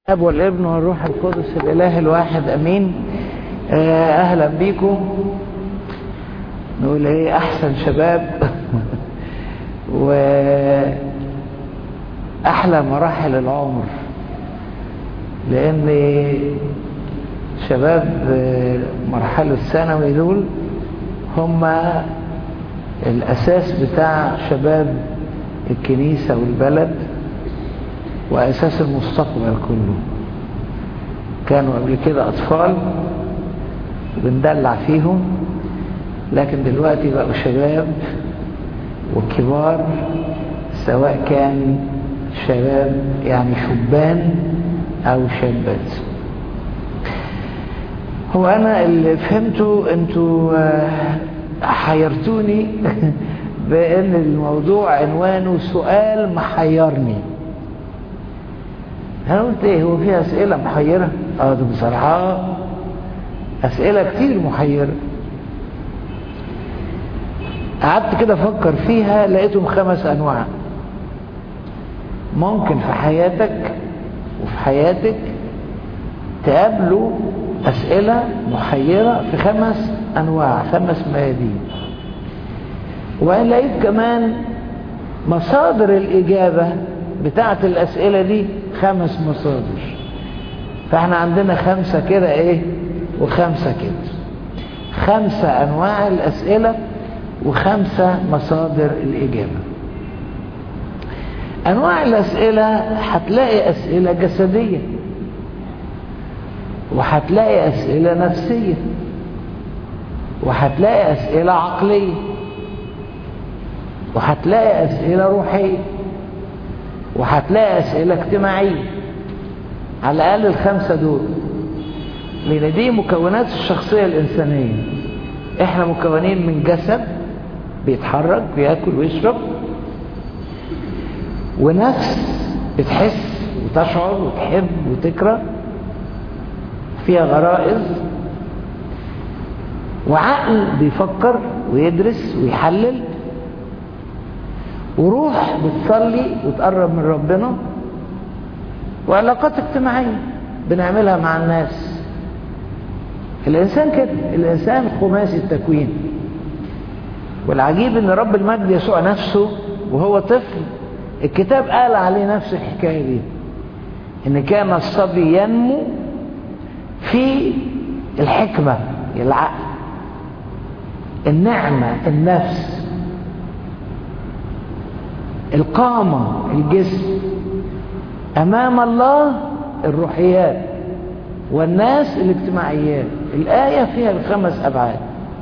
الاب والابن والروح القدس الاله الواحد امين آه، اهلا بيكم نقول ايه احسن شباب واحلى مراحل العمر لان شباب آه، مرحله الثانوي دول هم الاساس بتاع شباب الكنيسه والبلد وأساس المستقبل كله كانوا قبل كده أطفال وبندلع فيهم لكن دلوقتي بقوا شباب وكبار سواء كان شباب يعني شبان أو شابات هو أنا اللي فهمته أنتوا حيرتوني بأن الموضوع عنوانه سؤال محيرني انا قلت ايه هو في اسئله محيره اه ده بصراحه اسئله كتير محيره قعدت كده افكر فيها لقيتهم خمس انواع ممكن في حياتك وفي حياتك تقابلوا اسئله محيره في خمس انواع خمس ميادين وبعدين لقيت كمان مصادر الاجابه بتاعه الاسئله دي خمس مصادر فاحنا عندنا خمسة كده ايه وخمسة كده خمسة انواع الاسئلة وخمسة مصادر الاجابة انواع الاسئلة هتلاقي اسئلة جسدية وهتلاقي اسئلة نفسية وهتلاقي اسئلة عقلية وهتلاقي اسئلة روحية وهتلاقي أسئلة اجتماعية على الأقل الخمسة دول لأن دي مكونات الشخصية الإنسانية إحنا مكونين من جسد بيتحرك بياكل ويشرب ونفس بتحس وتشعر وتحب وتكره فيها غرائز وعقل بيفكر ويدرس ويحلل وروح بتصلي وتقرب من ربنا وعلاقات اجتماعية بنعملها مع الناس الإنسان كده الإنسان خماسي التكوين والعجيب ان رب المجد يسوع نفسه وهو طفل الكتاب قال عليه نفس الحكاية دي ان كان الصبي ينمو في الحكمة العقل النعمة النفس القامة الجسم أمام الله الروحيات والناس الاجتماعيات الآية فيها الخمس أبعاد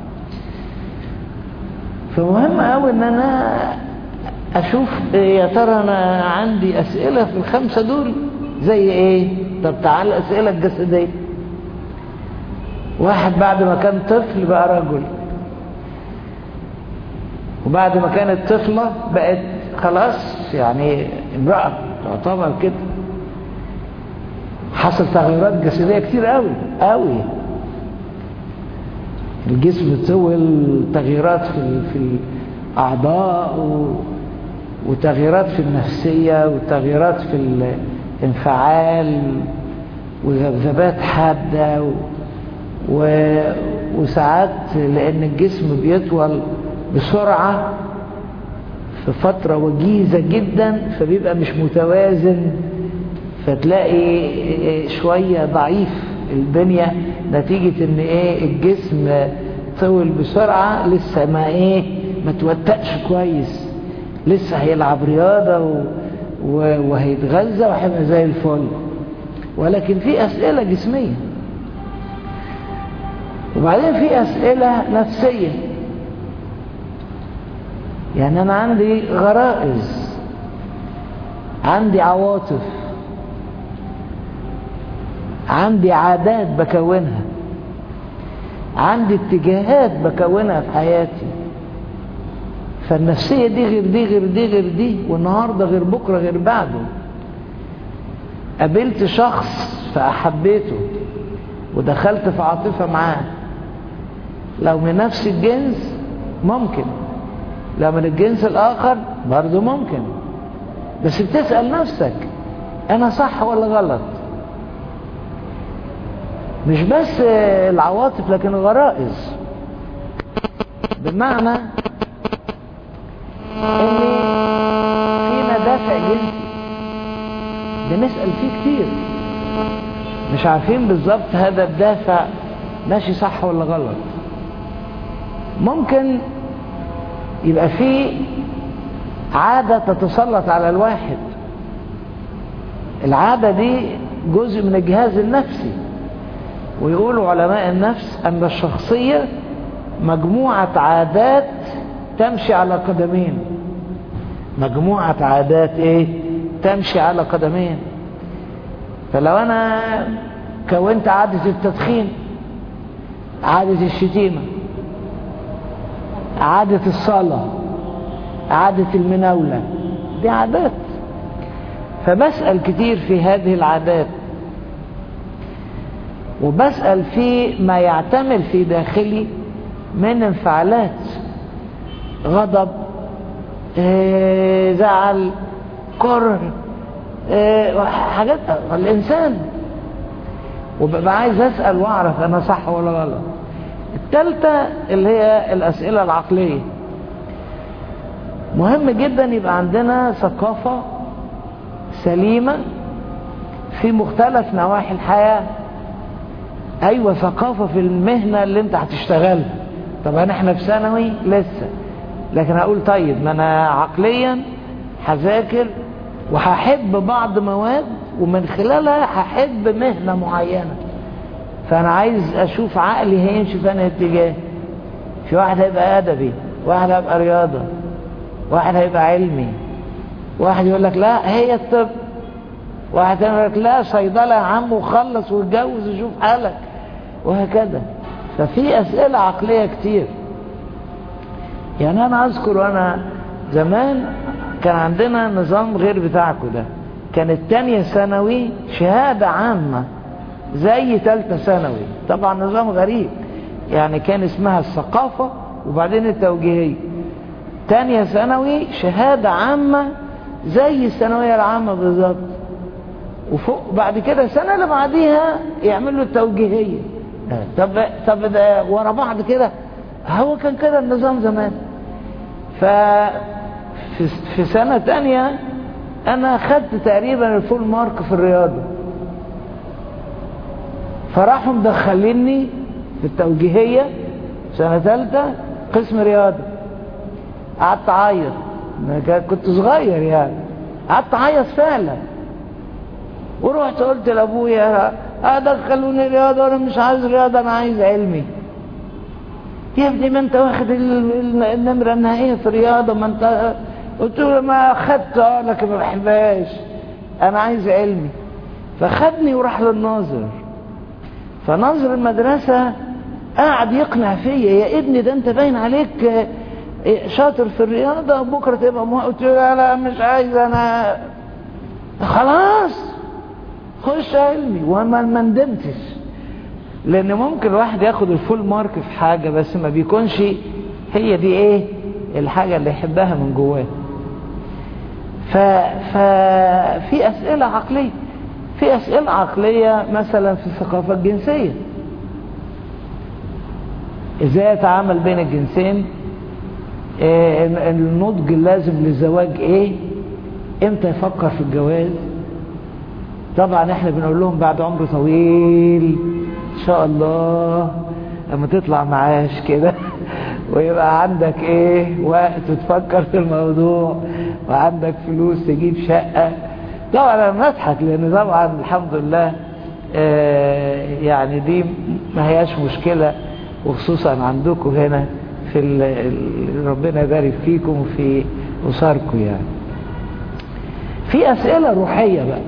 فمهم أوي إن أنا أشوف يا ترى أنا عندي أسئلة في الخمسة دول زي إيه؟ طب تعال الأسئلة الجسدية واحد بعد ما كان طفل بقى رجل وبعد ما كانت طفلة بقت خلاص يعني امرأة تعتبر كده حصل تغيرات جسدية كتير قوي قوي الجسم طول تغييرات في في الأعضاء و... وتغييرات في النفسية وتغييرات في الانفعال وذبذبات حادة و... و... وساعات لأن الجسم بيطول بسرعة في فترة وجيزة جدا فبيبقى مش متوازن فتلاقي شوية ضعيف البنية نتيجة ان ايه الجسم طول بسرعة لسه ما ايه ما توتقش كويس لسه هيلعب رياضة و... و... وهيتغذى وهيبقى زي الفل ولكن في اسئلة جسمية وبعدين في اسئلة نفسية يعني أنا عندي غرائز عندي عواطف عندي عادات بكونها عندي اتجاهات بكونها في حياتي فالنفسية دي غير دي غير دي غير دي والنهاردة غير بكرة غير بعده قابلت شخص فأحبيته ودخلت في عاطفة معاه لو من نفس الجنس ممكن لو من الجنس الآخر برضه ممكن بس بتسأل نفسك أنا صح ولا غلط مش بس العواطف لكن الغرائز بمعنى ان فينا دافع جنسي بنسأل فيه كتير مش عارفين بالظبط هذا الدافع ماشي صح ولا غلط ممكن يبقى فيه عادة تتسلط على الواحد العادة دي جزء من الجهاز النفسي ويقولوا علماء النفس أن الشخصية مجموعة عادات تمشي على قدمين مجموعة عادات ايه تمشي على قدمين فلو انا كونت عادة التدخين عادة الشتيمة عادة الصلاة عادة المناولة دي عادات فبسأل كتير في هذه العادات وبسأل في ما يعتمل في داخلي من انفعالات غضب إيه زعل كره إيه حاجات الإنسان وببقى عايز أسأل وأعرف أنا صح ولا غلط التالتة اللي هي الأسئلة العقلية مهم جدا يبقى عندنا ثقافة سليمة في مختلف نواحي الحياة أيوة ثقافة في المهنة اللي انت هتشتغلها طبعا احنا في ثانوي لسه لكن هقول طيب ما انا عقليا هذاكر وهحب بعض مواد ومن خلالها هحب مهنة معينة فانا عايز اشوف عقلي هيمشي في انهي اتجاه في واحد هيبقى ادبي واحد هيبقى رياضة واحد هيبقى علمي واحد يقول لك لا هي الطب واحد يقول لك لا صيدلة يا عم وخلص واتجوز وشوف حالك وهكذا ففي اسئلة عقلية كتير يعني انا اذكر وانا زمان كان عندنا نظام غير بتاعكم ده كانت تانية ثانوي شهادة عامة زي تالتة ثانوي طبعا نظام غريب يعني كان اسمها الثقافة وبعدين التوجيهية تانية ثانوي شهادة عامة زي الثانوية العامة بالظبط وفوق بعد كده السنة اللي بعديها يعملوا التوجيهية طب طب ده ورا بعض كده هو كان كده النظام زمان ف في, في سنة تانية انا خدت تقريبا الفول مارك في الرياضة فراحوا مدخليني في التوجيهية سنة ثالثة قسم رياضة قعدت اعيط كنت صغير يعني قعدت اعيط فعلا ورحت قلت لابويا ادخلوني رياضة وانا مش عايز رياضة انا عايز علمي يا ابني ما انت واخد النمرة النهائية في الرياضة ما انت قلت له ما اخدت اه لكن ما بحبهاش انا عايز علمي فخدني وراح للناظر فناظر المدرسة قاعد يقنع فيا يا ابني ده انت باين عليك شاطر في الرياضة بكرة تبقى مه... قلت له لا مش عايز انا خلاص خش علمي وما ما ندمتش لان ممكن الواحد ياخد الفول مارك في حاجة بس ما بيكونش هي دي ايه الحاجة اللي يحبها من جواه ف... ففي اسئلة عقلية في اسئلة عقلية مثلا في الثقافة الجنسية ازاي اتعامل بين الجنسين إيه النضج اللازم للزواج ايه امتى يفكر في الجواز طبعا احنا بنقول لهم بعد عمر طويل ان شاء الله لما تطلع معاش كده ويبقى عندك ايه وقت تفكر في الموضوع وعندك فلوس تجيب شقة طبعا انا بضحك لان طبعا الحمد لله آه يعني دي ما هياش مشكلة وخصوصا عندكم هنا في ربنا يبارك فيكم وفي أسركم يعني في أسئلة روحية بقى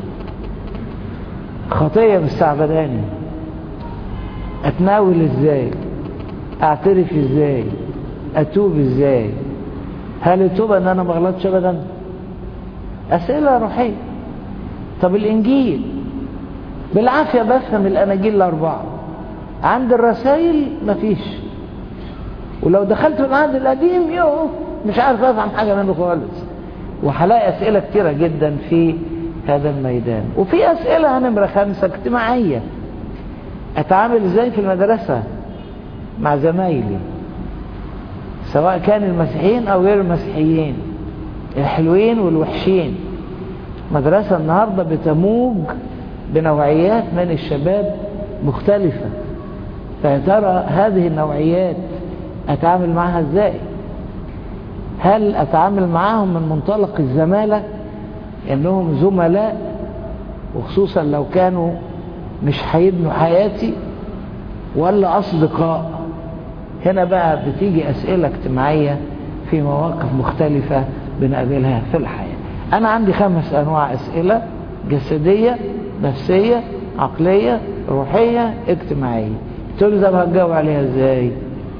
خطية مستعبداني أتناول إزاي أعترف إزاي أتوب إزاي هل التوبة أن أنا ما غلطش أبدا أسئلة روحية طب الإنجيل بالعافية بفهم الأناجيل الأربعة عند الرسائل مفيش ولو دخلت في العهد القديم يوه مش عارف افهم حاجة منه خالص وهلاقي اسئلة كتيرة جدا في هذا الميدان وفي اسئلة نمرة خمسة اجتماعية اتعامل ازاي في المدرسة مع زمايلي سواء كان المسيحيين او غير المسيحيين الحلوين والوحشين مدرسة النهاردة بتموج بنوعيات من الشباب مختلفة فيا ترى هذه النوعيات اتعامل معها ازاي هل اتعامل معاهم من منطلق الزمالة انهم زملاء وخصوصا لو كانوا مش هيبنوا حياتي ولا اصدقاء هنا بقى بتيجي اسئلة اجتماعية في مواقف مختلفة بنقابلها في الحياة انا عندي خمس انواع اسئلة جسدية نفسية عقلية روحية اجتماعية تقول لي طب هتجاوب عليها ازاي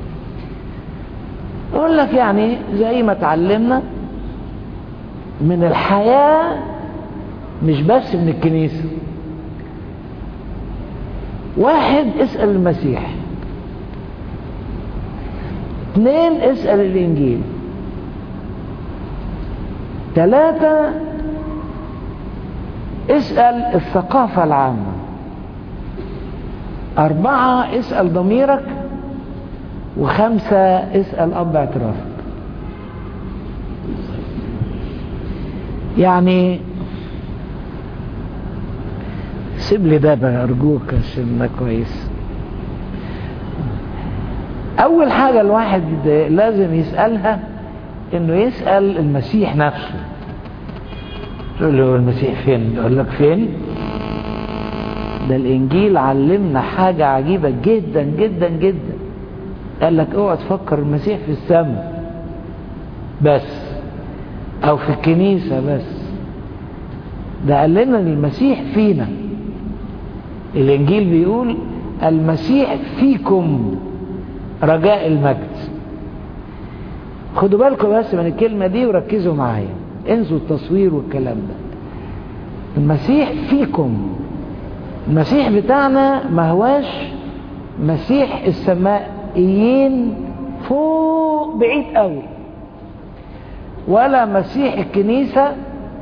اقول لك يعني زي ما اتعلمنا من الحياة مش بس من الكنيسة واحد اسأل المسيح اثنين اسأل الانجيل ثلاثة اسأل الثقافة العامة أربعة اسأل ضميرك وخمسة اسأل أب اعترافك يعني سيب لي ده بقى أرجوك عشان ده كويس أول حاجة الواحد لازم يسألها إنه يسأل المسيح نفسه تقول له المسيح فين يقول لك فين ده الإنجيل علمنا حاجة عجيبة جدا جدا جدا قال لك اوعى تفكر المسيح في السماء بس او في الكنيسة بس ده قال لنا ان المسيح فينا الانجيل بيقول المسيح فيكم رجاء المجد خدوا بالكم بس من الكلمة دي وركزوا معايا انسوا التصوير والكلام ده المسيح فيكم المسيح بتاعنا ما هواش مسيح السمائيين فوق بعيد قوي ولا مسيح الكنيسة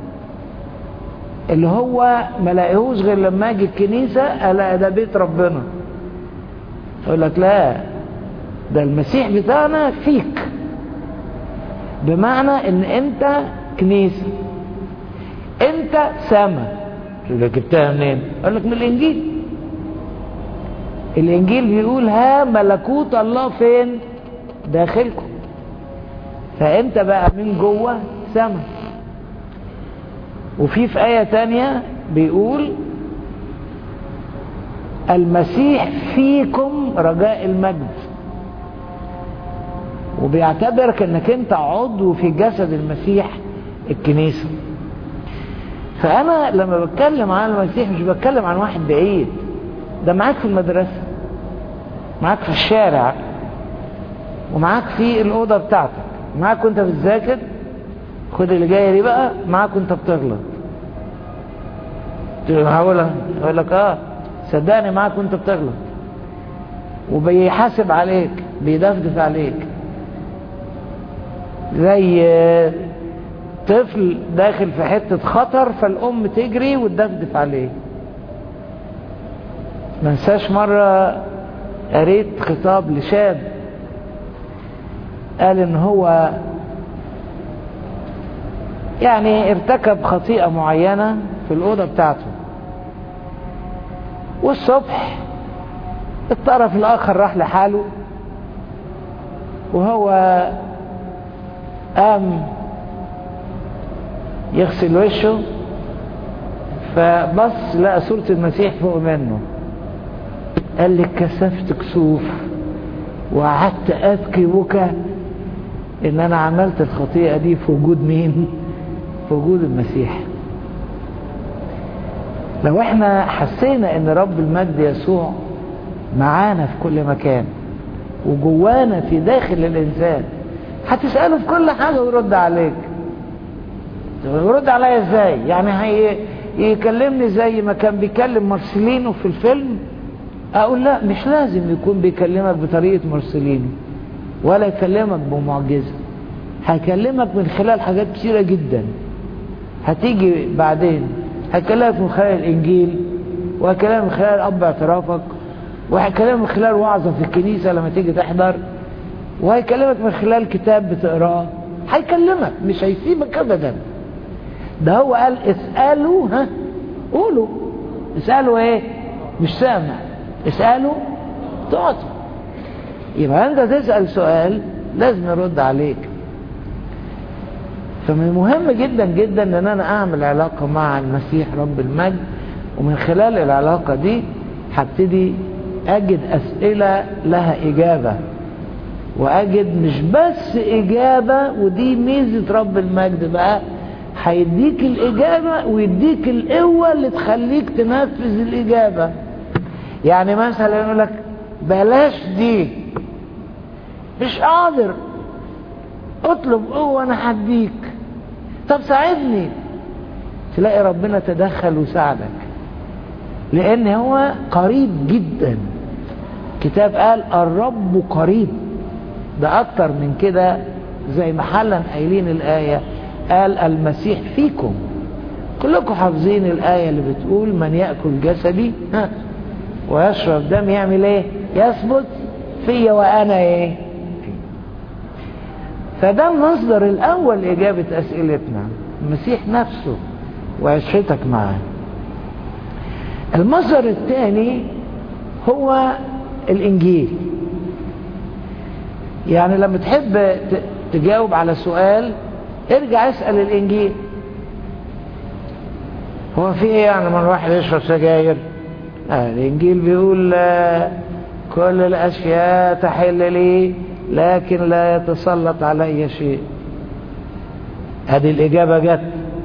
اللي هو ما لاقيهوش غير لما اجي الكنيسة الاقي ده بيت ربنا يقول لك لا ده المسيح بتاعنا فيك بمعنى ان انت كنيسة انت سما تقول لك جبتها منين اقول لك من الانجيل الانجيل بيقول ها ملكوت الله فين داخلكم فانت بقى من جوه سما وفي في آية تانية بيقول المسيح فيكم رجاء المجد وبيعتبرك انك انت عضو في جسد المسيح الكنيسة فانا لما بتكلم عن المسيح مش بتكلم عن واحد بعيد ده معاك في المدرسة معاك في الشارع ومعاك في الأوضة بتاعتك معاك وانت بتذاكر خد اللي جاية دي بقى معاك وانت بتغلط هقولها يقول لك اه صدقني معاك وانت بتغلط وبيحاسب عليك بيدفدف عليك زي طفل داخل في حتة خطر فالأم تجري وتدفدف عليه ما انساش مرة قريت خطاب لشاب قال ان هو يعني ارتكب خطيئة معينة في الأوضة بتاعته والصبح الطرف الآخر راح لحاله وهو قام يغسل وشه فبص لقى صورة المسيح فوق منه قال لي كسفت كسوف وقعدت ابكي بكى ان انا عملت الخطيئة دي في وجود مين في وجود المسيح لو احنا حسينا ان رب المجد يسوع معانا في كل مكان وجوانا في داخل الانسان هتسأله في كل حاجة ويرد عليك يرد عليا ازاي يعني هي يكلمني زي ما كان بيكلم مارسيلينو في الفيلم اقول لا مش لازم يكون بيكلمك بطريقة مارسيلينو ولا يكلمك بمعجزة هيكلمك من خلال حاجات كثيرة جدا هتيجي بعدين هيكلمك من خلال الانجيل وهيكلمك من خلال اب اعترافك وهيكلمك من خلال وعظة في الكنيسة لما تيجي تحضر وهيكلمك من خلال كتاب بتقراه هيكلمك مش هيسيبك ابدا ده هو قال اسألوا ها قولوا اسألوا ايه مش سامع اسألوا تعطوا يبقى انت تسأل سؤال لازم يرد عليك فمن مهم جدا جدا ان انا اعمل علاقة مع المسيح رب المجد ومن خلال العلاقة دي هبتدي اجد اسئلة لها اجابة واجد مش بس اجابة ودي ميزة رب المجد بقى هيديك الاجابة ويديك القوة اللي تخليك تنفذ الاجابة يعني مثلا يقول لك بلاش دي مش قادر اطلب قوة انا هديك طب ساعدني تلاقي ربنا تدخل وساعدك لان هو قريب جدا كتاب قال الرب قريب ده اكتر من كده زي ما حلا قايلين الايه قال المسيح فيكم كلكم حافظين الايه اللي بتقول من ياكل جسدي ها ويشرب دم يعمل ايه يثبت فيا وانا ايه فده المصدر الاول لاجابه اسئلتنا المسيح نفسه وعشرتك معاه المصدر الثاني هو الانجيل يعني لما تحب تجاوب على سؤال ارجع اسال الانجيل هو في ايه يعني من واحد يشرب سجاير آه الانجيل بيقول آه كل الاشياء تحل لي لكن لا يتسلط علي شيء هذه الاجابه جت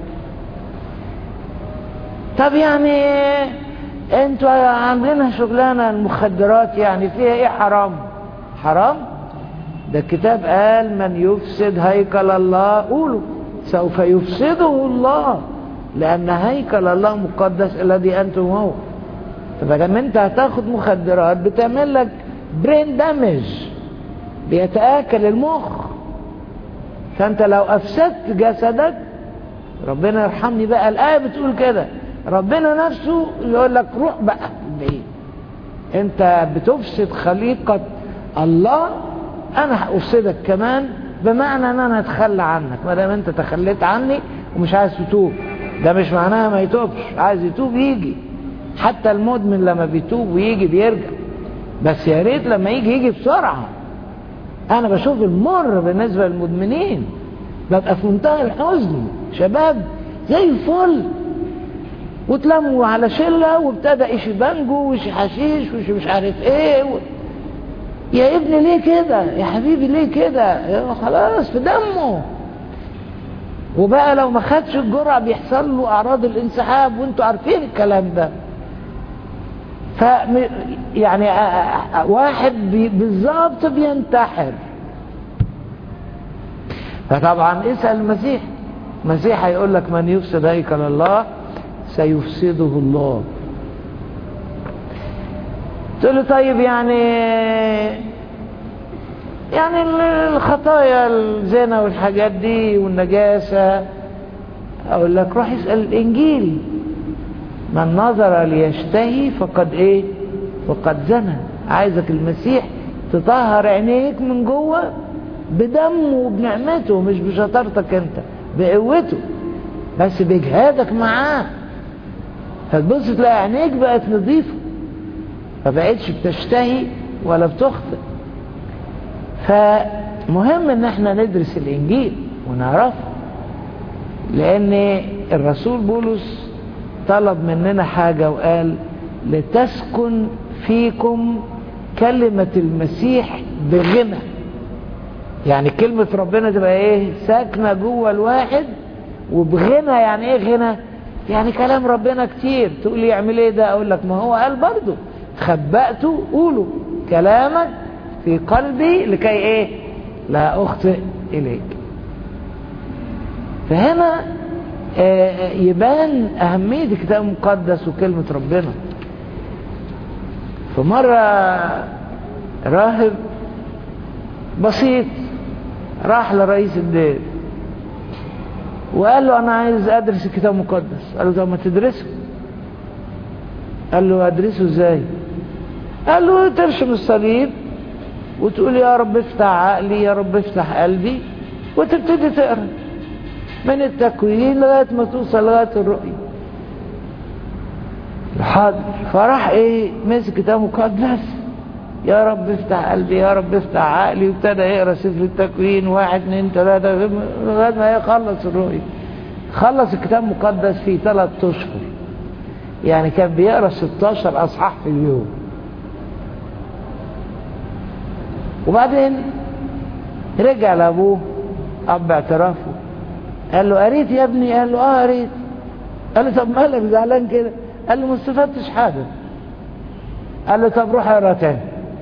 طب يعني انتوا عاملينها شغلانه المخدرات يعني فيها ايه حرام حرام ده الكتاب قال من يفسد هيكل الله قولوا سوف يفسده الله لان هيكل الله مقدس الذي انتم هو فما انت هتاخد مخدرات بتعمل لك برين دامج بيتاكل المخ فانت لو افسدت جسدك ربنا يرحمني بقى الايه بتقول كده ربنا نفسه يقول لك روح بقى بعيد انت بتفسد خليقه الله انا هافسدك كمان بمعنى ان انا اتخلى عنك ما دام انت تخليت عني ومش عايز تتوب ده مش معناها ما يتوبش عايز يتوب يجي حتى المدمن لما بيتوب ويجي بيرجع بس يا ريت لما يجي يجي بسرعه انا بشوف المر بالنسبه للمدمنين ببقى في منتهى الحزن شباب زي الفل وتلموا على شله وابتدى يشي بانجو ويشي حشيش ويشي مش عارف ايه و... يا ابني ليه كده يا حبيبي ليه كده خلاص في دمه وبقى لو ما خدش الجرعه بيحصل له اعراض الانسحاب وانتوا عارفين الكلام ده ف يعني واحد بي بالظبط بينتحر فطبعا اسال المسيح المسيح هيقول لك من يفسد هيكل الله سيفسده الله تقول له طيب يعني يعني الخطايا الزنا والحاجات دي والنجاسة اقول لك روح اسأل الانجيل من نظر ليشتهي فقد ايه فقد زنى عايزك المسيح تطهر عينيك من جوه بدمه وبنعمته مش بشطارتك انت بقوته بس بجهادك معاه فتبص تلاقي عينيك بقت نظيفه ما بقتش بتشتهي ولا بتخطئ فمهم ان احنا ندرس الانجيل ونعرفه لان الرسول بولس طلب مننا حاجة وقال لتسكن فيكم كلمة المسيح بغنى يعني كلمة ربنا تبقى ايه ساكنة جوه الواحد وبغنى يعني ايه غنى يعني كلام ربنا كتير تقول لي يعمل ايه ده اقول لك ما هو قال برضه خبأته قولوا كلامك في قلبي لكي ايه لا اخطئ اليك فهنا آه يبان اهمية الكتاب المقدس وكلمة ربنا فمرة راهب بسيط راح لرئيس الدير وقال له انا عايز ادرس الكتاب المقدس قال له طب ما تدرسه قال له ادرسه ازاي قال له ترشم الصليب وتقول يا رب افتح عقلي يا رب افتح قلبي وتبتدي تقرا من التكوين لغايه ما توصل لغايه الرؤيه حاضر فراح ايه مسك كتاب مقدس يا رب افتح قلبي يا رب افتح عقلي وابتدى يقرا سفر التكوين واحد اتنين تلاته لغايه ما يخلص الرؤيه خلص الكتاب المقدس في ثلاث اشهر يعني كان بيقرا 16 اصحاح في اليوم وبعدين رجع لابوه اب اعترافه قال له قريت يا ابني قال له اه قريت قال له طب مالك زعلان كده قال له ما استفدتش حاجه قال له طب روح اقرا تاني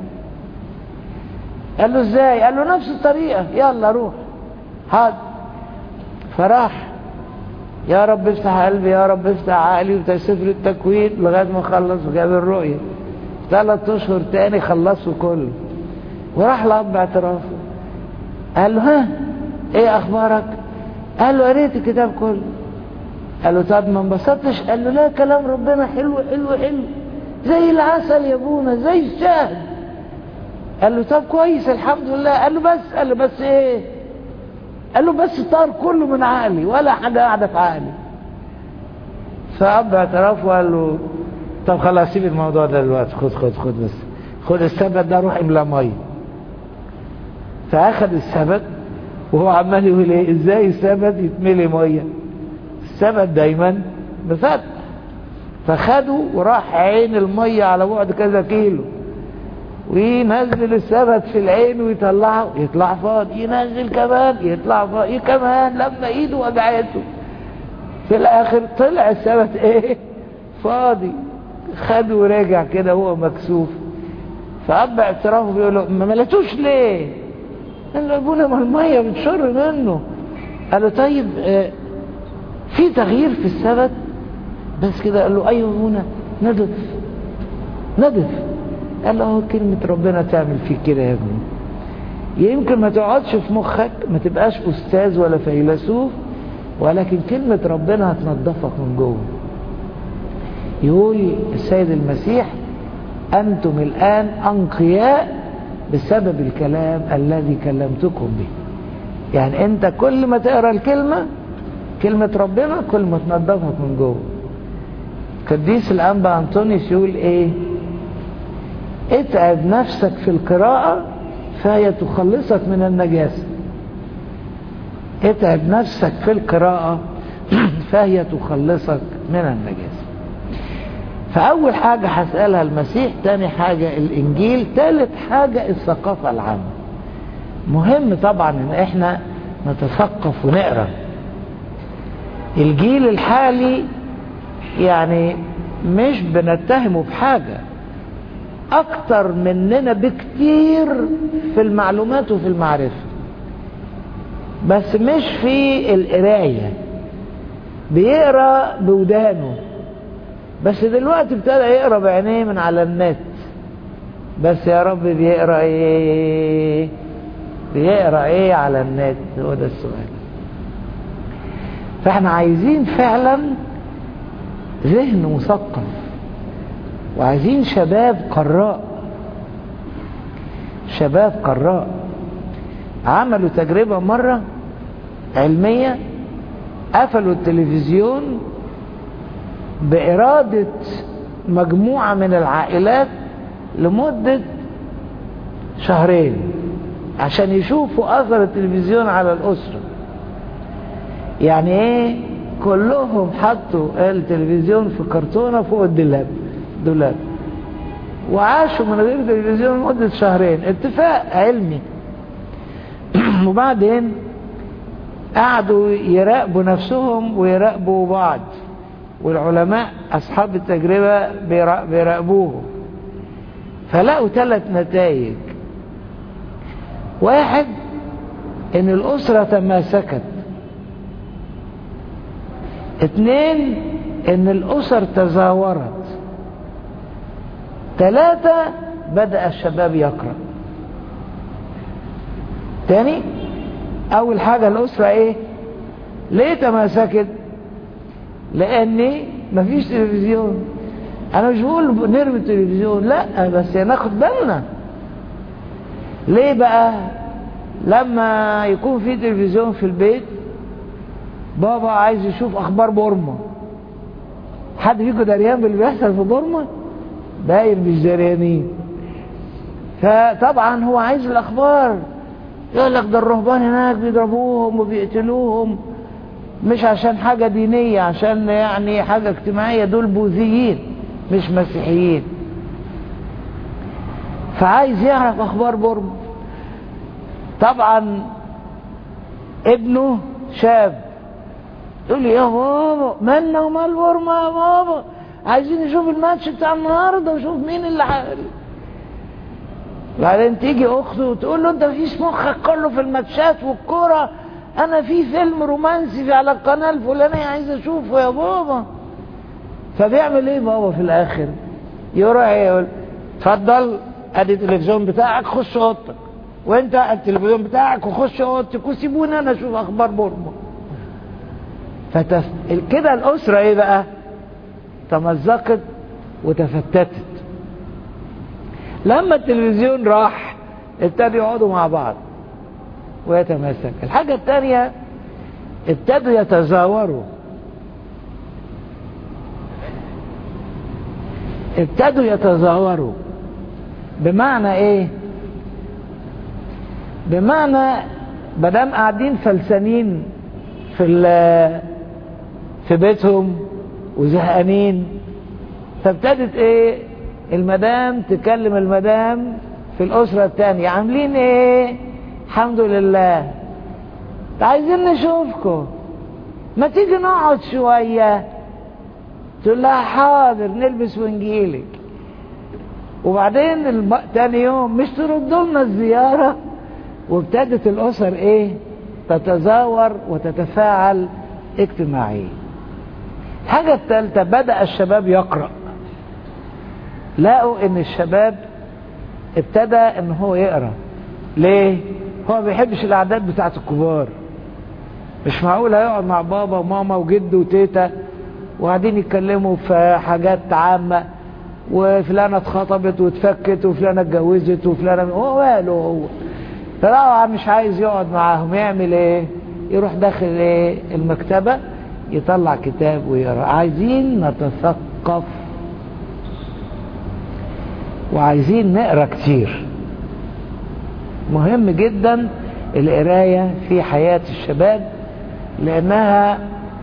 قال له ازاي قال له نفس الطريقه يلا روح حاضر فراح يا رب افتح قلبي يا رب افتح عقلي وبتاع سفر التكوين لغايه ما خلص وجاب الرؤيه ثلاث اشهر تاني خلصوا كله وراح لاب اعترافه قال له ها ايه اخبارك قال له قريت الكتاب كله قال له طب ما انبسطتش قال له لا كلام ربنا حلو حلو حلو زي العسل يا ابونا زي الشهد قال له طب كويس الحمد لله قال له بس قال له بس ايه قال له بس طار كله من عقلي ولا حاجه قاعده في عقلي فاب اعترافه وقال له طب خلاص سيب الموضوع ده دلوقتي خد خد خد بس خد السبت ده روح املى ميه فاخد السبت وهو عمال يقول ايه ازاي السبت يتملي ميه السبت دايما مفتح فخده وراح عين الميه على بعد كذا كيلو وينزل السبت في العين ويطلعه يطلع فاضي ينزل كمان يطلع فاضي كمان لما ايده وجعته في الاخر طلع السبت ايه فاضي خده ورجع كده هو مكسوف فاب اعترافه بيقول له ما ملتوش ليه قال له ابونا ما الميه بتشر منه قال له طيب آه في تغيير في السبت بس كده قال له ايوه ابونا ندف ندف قال له كلمة ربنا تعمل فيك كده يا ابني يمكن ما تقعدش في مخك ما تبقاش استاذ ولا فيلسوف ولكن كلمة ربنا هتنظفك من جوه يقول السيد المسيح أنتم الآن أنقياء بسبب الكلام الذي كلمتكم به يعني أنت كل ما تقرأ الكلمة كلمة ربنا كل ما تنظفك من جوه قديس الأنبا أنطونيوس يقول إيه اتعب نفسك في القراءة فهي تخلصك من النجاسة اتعب نفسك في القراءة فهي تخلصك من النجاسة فأول حاجة هسألها المسيح تاني حاجة الإنجيل تالت حاجة الثقافة العامة مهم طبعا ان احنا نتثقف ونقرأ الجيل الحالي يعني مش بنتهمه بحاجة اكتر مننا بكتير في المعلومات وفي المعرفة بس مش في القراية بيقرا بودانه بس دلوقتي ابتدى يقرا بعينيه من على النت بس يا رب بيقرا ايه بيقرا ايه على النت هو ده السؤال فاحنا عايزين فعلا ذهن مثقف وعايزين شباب قراء شباب قراء عملوا تجربة مرة علمية قفلوا التلفزيون بإرادة مجموعة من العائلات لمدة شهرين عشان يشوفوا أثر التلفزيون على الأسرة يعني ايه كلهم حطوا التلفزيون في كرتونة فوق الدولاب دولاب وعاشوا من غير تلفزيون لمدة شهرين اتفاق علمي وبعدين قعدوا يراقبوا نفسهم ويراقبوا بعض والعلماء أصحاب التجربة بيراقبوهم فلقوا ثلاث نتائج واحد ان الأسرة تماسكت اثنين ان الأسر تزاورت ثلاثة بدأ الشباب يقرأ تاني أول حاجة الأسرة إيه ليه تماسكت لأن مفيش تلفزيون انا مش بقول نرمي التلفزيون لا بس ناخد بالنا ليه بقى لما يكون في تلفزيون في البيت بابا عايز يشوف اخبار بورما حد فيكم دريان باللي بيحصل في بورما باين مش دريانين فطبعا هو عايز الاخبار يقول لك ده الرهبان هناك بيضربوهم وبيقتلوهم مش عشان حاجة دينية عشان يعني حاجة اجتماعية دول بوذيين مش مسيحيين فعايز يعرف اخبار بورما طبعا ابنه شاب يقول لي يا بابا مالنا ومال بورما يا بابا عايزين نشوف الماتش بتاع النهارده ونشوف مين اللي ح... بعدين تيجي اخته وتقول له انت مفيش مخك كله في الماتشات والكوره انا في فيلم رومانسي على القناه الفلانيه عايز اشوفه يا بابا فبيعمل ايه بابا في الاخر يروح يقول اتفضل ادي التلفزيون بتاعك خش اوضتك وانت التلفزيون بتاعك وخش اوضتك وسيبوني انا اشوف اخبار بورما فتف... كده الاسره ايه بقى تمزقت وتفتتت لما التلفزيون راح ابتدوا يقعدوا مع بعض ويتماسك الحاجة الثانية ابتدوا يتزاوروا ابتدوا يتزاوروا بمعنى ايه بمعنى مادام قاعدين فلسانين في في بيتهم وزهقانين فابتدت ايه المدام تكلم المدام في الاسرة الثانية عاملين ايه الحمد لله عايزين نشوفكم ما تيجي نقعد شوية تقول لها حاضر نلبس ونجيلك وبعدين الم... تاني يوم مش تردوا لنا الزيارة وابتدت الأسر ايه تتزاور وتتفاعل اجتماعيا الحاجة الثالثة بدأ الشباب يقرأ لقوا ان الشباب ابتدى ان هو يقرأ ليه هو ما بيحبش الاعداد بتاعت الكبار مش معقول هيقعد مع بابا وماما وجد وتيتا وقاعدين يتكلموا في حاجات عامة وفلانة اتخطبت واتفكت وفلانة اتجوزت وفلانة هو ماله هو فطبعا مش عايز يقعد معاهم يعمل ايه يروح داخل ايه المكتبة يطلع كتاب ويقرا عايزين نتثقف وعايزين نقرا كتير مهم جدا القراية في حياة الشباب لأنها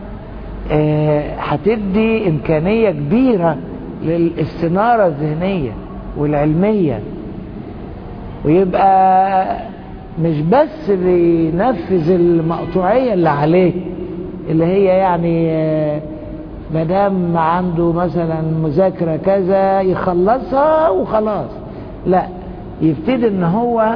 هتدي إمكانية كبيرة للاستنارة الذهنية والعلمية ويبقى مش بس بينفذ المقطوعية اللي عليه اللي هي يعني مدام عنده مثلا مذاكرة كذا يخلصها وخلاص لا يبتدي ان هو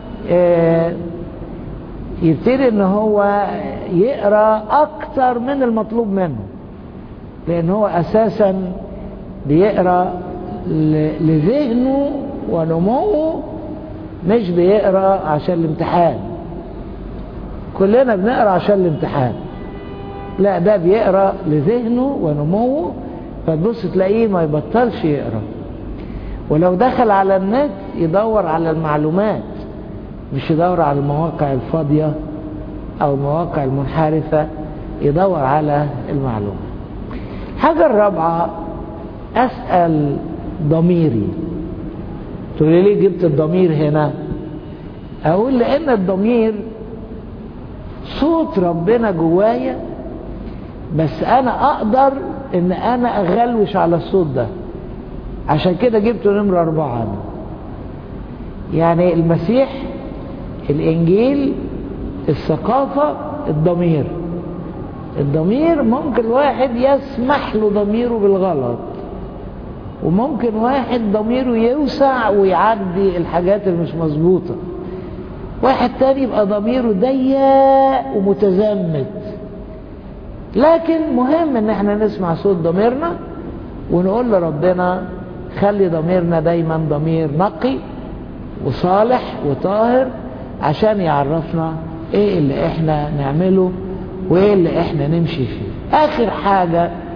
يبتدي ان هو يقرا اكتر من المطلوب منه لان هو اساسا بيقرا لذهنه ونموه مش بيقرا عشان الامتحان كلنا بنقرا عشان الامتحان لا ده بيقرا لذهنه ونموه فتبص تلاقيه ما يبطلش يقرا ولو دخل على النت يدور على المعلومات مش يدور على المواقع الفاضية او المواقع المنحرفة يدور على المعلومة الحاجة الرابعة اسأل ضميري تقولي ليه جبت الضمير هنا اقول لان الضمير صوت ربنا جوايا بس انا اقدر ان انا اغلوش على الصوت ده عشان كده جبته نمرة اربعة أنا. يعني المسيح الانجيل الثقافة الضمير الضمير ممكن واحد يسمح له ضميره بالغلط وممكن واحد ضميره يوسع ويعدي الحاجات اللي مش مظبوطة واحد تاني يبقى ضميره ضيق ومتزمت لكن مهم ان احنا نسمع صوت ضميرنا ونقول لربنا خلي ضميرنا دايما ضمير نقي وصالح وطاهر عشان يعرفنا ايه اللي احنا نعمله وايه اللي احنا نمشي فيه اخر حاجة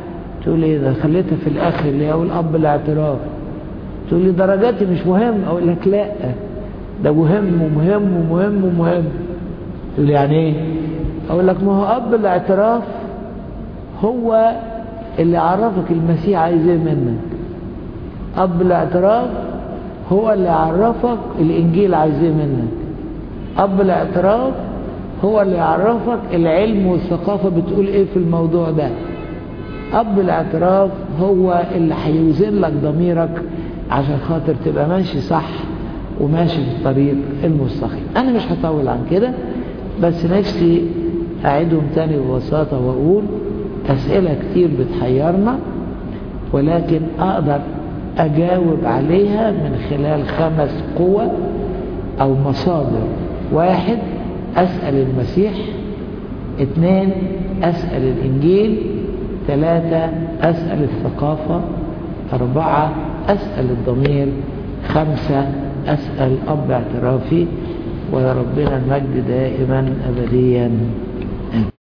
تقول ايه ده خليتها في الاخر اللي هو الاب الاعتراف تقول لي درجاتي مش مهم اقول لك لا ده مهم ومهم ومهم ومهم تقول يعني ايه اقول لك ما هو اب الاعتراف هو اللي عرفك المسيح عايز ايه منك اب الاعتراف هو اللي عرفك الانجيل عايز ايه منك اب الاعتراف هو اللي يعرفك العلم والثقافة بتقول ايه في الموضوع ده اب الاعتراف هو اللي هيوزن لك ضميرك عشان خاطر تبقى ماشي صح وماشي في الطريق المستقيم انا مش هطول عن كده بس نفسي اعيدهم تاني ببساطة واقول اسئلة كتير بتحيرنا ولكن اقدر اجاوب عليها من خلال خمس قوى او مصادر واحد اسأل المسيح اثنين اسأل الانجيل ثلاثة اسأل الثقافة اربعة اسأل الضمير خمسة اسأل اب اعترافي ولربنا المجد دائما ابديا